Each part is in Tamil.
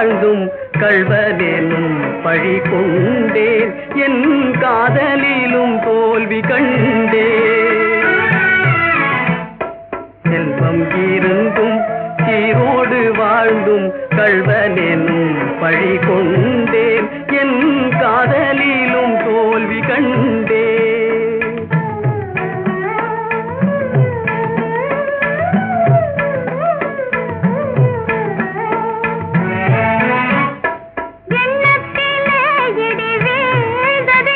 வாழ்ந்தும் கள்வதெனும் பழி கொண்டேன் என் காதலிலும் தோல்வி கண்டேன் செல்வம் இருந்தும் சீரோடு வாழ்ந்தும் கள்வனெனும் பழி கொண்டேன் என் காதலிலும் தோல்வி கண்டேன் எண்ணத்திலே இடி வீழ்ந்ததே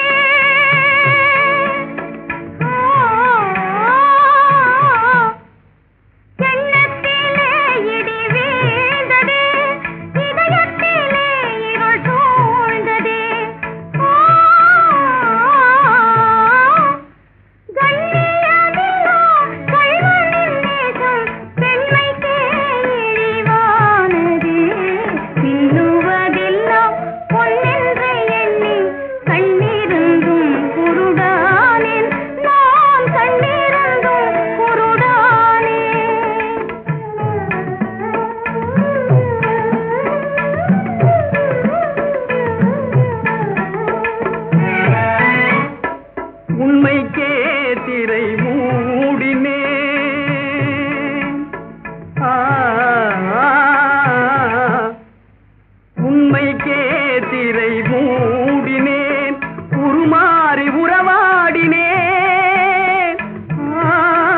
எண்ணத்திலே இடி வீழ்ந்ததே இதயத்திலே இருள் சூழ்ந்ததே கண்ணியமில்லா கள்வனின் நேசம் பெண்மைக்கே இழிவானதே பின்னுவதெல்லாம் பொன்னென்று எண்ணி கண்ணிருந்தும் குருடானேன் நான் கண்ணிருந்தும் குருடானே உண்மைக்கே திரை மூடினே ஆ, ஆ, உண்மைக்கே திரை மூடினேன் உருமாறி உறவாடினேன் ஆ,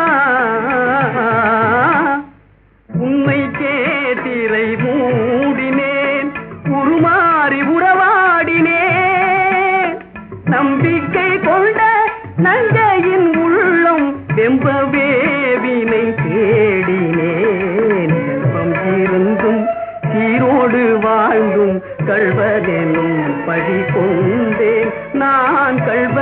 உண்மைக்கே திரை மூடினேன் உருமாறி உறவாடினேன் நம்பிக்கை கொண்ட நங்கையின் உள்ளம் வெம்பவே வினை தேடினேன் செல்வம் இருந்தும் சீரோடு வாழ்ந்தும் கள்வதெனும் பழி கொண்டேன் நான் கள்வ